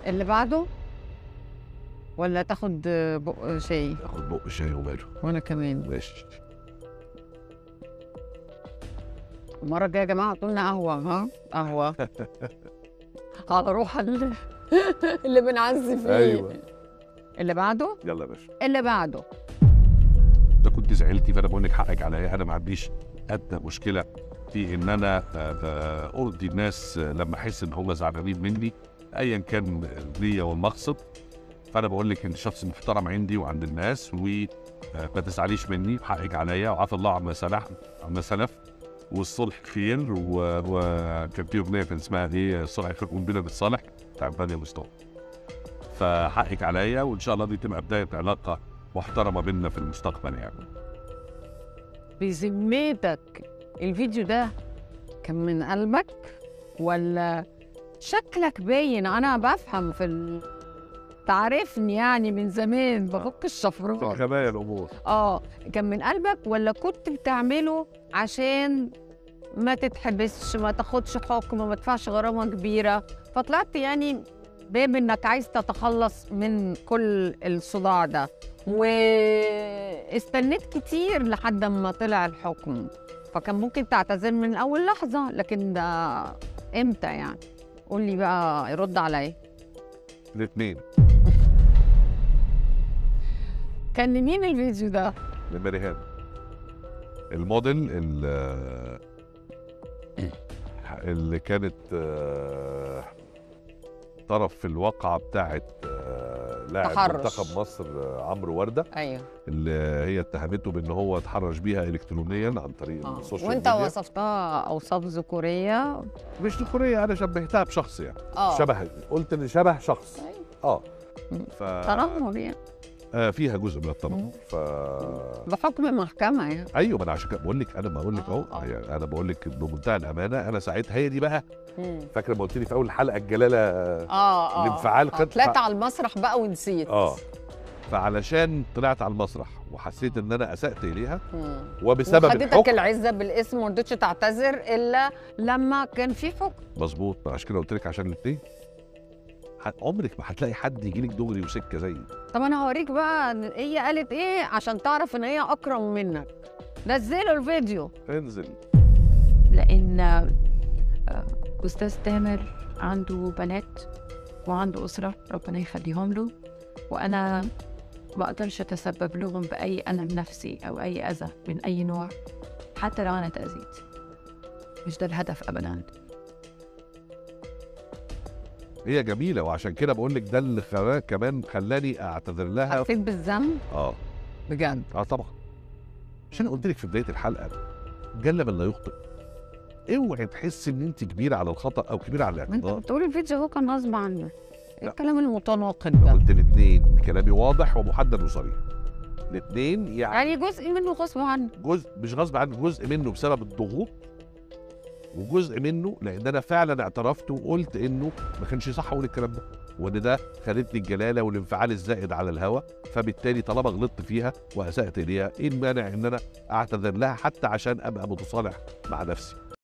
اللي بعده ولا تاخد بق شاي اخد بق شاي وماله وانا كمان ماشي المره الجايه يا جماعه حطوا لنا قهوه ها قهوه على روح ال- اللي بنعزي فيه أيوة. اللي بعده يلا يا باشا اللي بعده ده كنت زعلتي فانا بقول لك حقك عليا انا ما عنديش ادنى مشكله في ان انا آه، آه، ارضي الناس آه، لما احس ان هم زعلانين مني ايا كان النيه والمقصد فانا بقول لك انت شخص محترم عندي وعند الناس وما تزعليش مني حقك عليا وعفى الله عما سلف عما سلف والصلح خير و- وكان في اغنيه كان اسمها ايه الصلح يخلقون بنا بالصالح بتاع فادي مصطفى فحقك عليا وان شاء الله دي تبقى بدايه علاقه محترمه بينا في المستقبل يعني بذمتك الفيديو ده كان من قلبك ولا شكلك باين انا بفهم في ال... تعرفني يعني من زمان بفك الشفرات خبايا الامور اه كان من قلبك ولا كنت بتعمله عشان ما تتحبسش ما تاخدش حكم ما تدفعش غرامه كبيره فطلعت يعني باب انك عايز تتخلص من كل الصداع ده واستنيت كتير لحد ما طلع الحكم فكان ممكن تعتذر من اول لحظه لكن ده امتى يعني قول لي بقى رد عليا الاثنين كان لمين الفيديو ده لماريهان الموديل ال- اللي كانت آه، طرف في الواقعة بتاعت آه، لاعب تحرش. منتخب مصر آه، عمرو وردة ايوه اللي هي اتهمته بان هو اتحرش بيها الكترونيا عن طريق آه. السوشيال وانت ميديا وصفتها اوصاف ذكوريه مش ذكورية انا شبهتها بشخص يعني اه شبه قلت ان شبه شخص أيوة. اه مم. ف تنمر يعني آه فيها جزء من مم. التنمر ف بحكم محكمه يعني ايوه ما انا عشان كده بقول لك انا بقول لك آه، اهو آه. يعني انا بقول لك بمنتهى الامانه انا ساعتها هي دي بقى مم. فاكره ما قلت لي في اول حلقه الجلاله اه اه الانفعال آه. خد- طلعت على المسرح بقى ونسيت اه فعلشان طلعت على المسرح وحسيت ان انا اسات اليها مم. وبسبب وخدتك الحكم العزه بالاسم وما رضيتش تعتذر الا لما كان في حكم مظبوط ما عشان كده قلت لك عشان الاثنين عمرك ما هتلاقي حد يجي لك دغري وسكه زي طب انا هوريك بقى إن هي قالت ايه عشان تعرف ان هي اكرم منك نزلوا الفيديو انزل لان آه، استاذ تامر عنده بنات وعنده اسره ربنا يخليهم له وانا ما اقدرش اتسبب لهم باي الم نفسي او اي اذى من اي نوع حتى لو انا اتاذيت مش ده الهدف ابدا هي جميله وعشان كده بقول لك ده اللي خلاه كمان خلاني اعتذر لها حسيت بالذنب اه بجد اه طبعا عشان قلت لك في بدايه الحلقه جل من لا يخطئ اوعي تحس ان انت كبيره على الخطا او كبيره على ما انت الاعتذار بتقول الفيديو هو كان غصب عنك ايه لا. الكلام المتناقض أنا ده قلت الاثنين كلامي واضح ومحدد وصريح الاثنين يعني يعني جزء منه غصب عنك جزء مش غصب عني جزء منه بسبب الضغوط وجزء منه لان انا فعلا اعترفت وقلت انه ما كانش صح اقول الكلام ده وان ده خدتني الجلاله والانفعال الزائد على الهوا فبالتالي طالما غلطت فيها واسات اليها ايه المانع ان انا اعتذر لها حتى عشان ابقى متصالح مع نفسي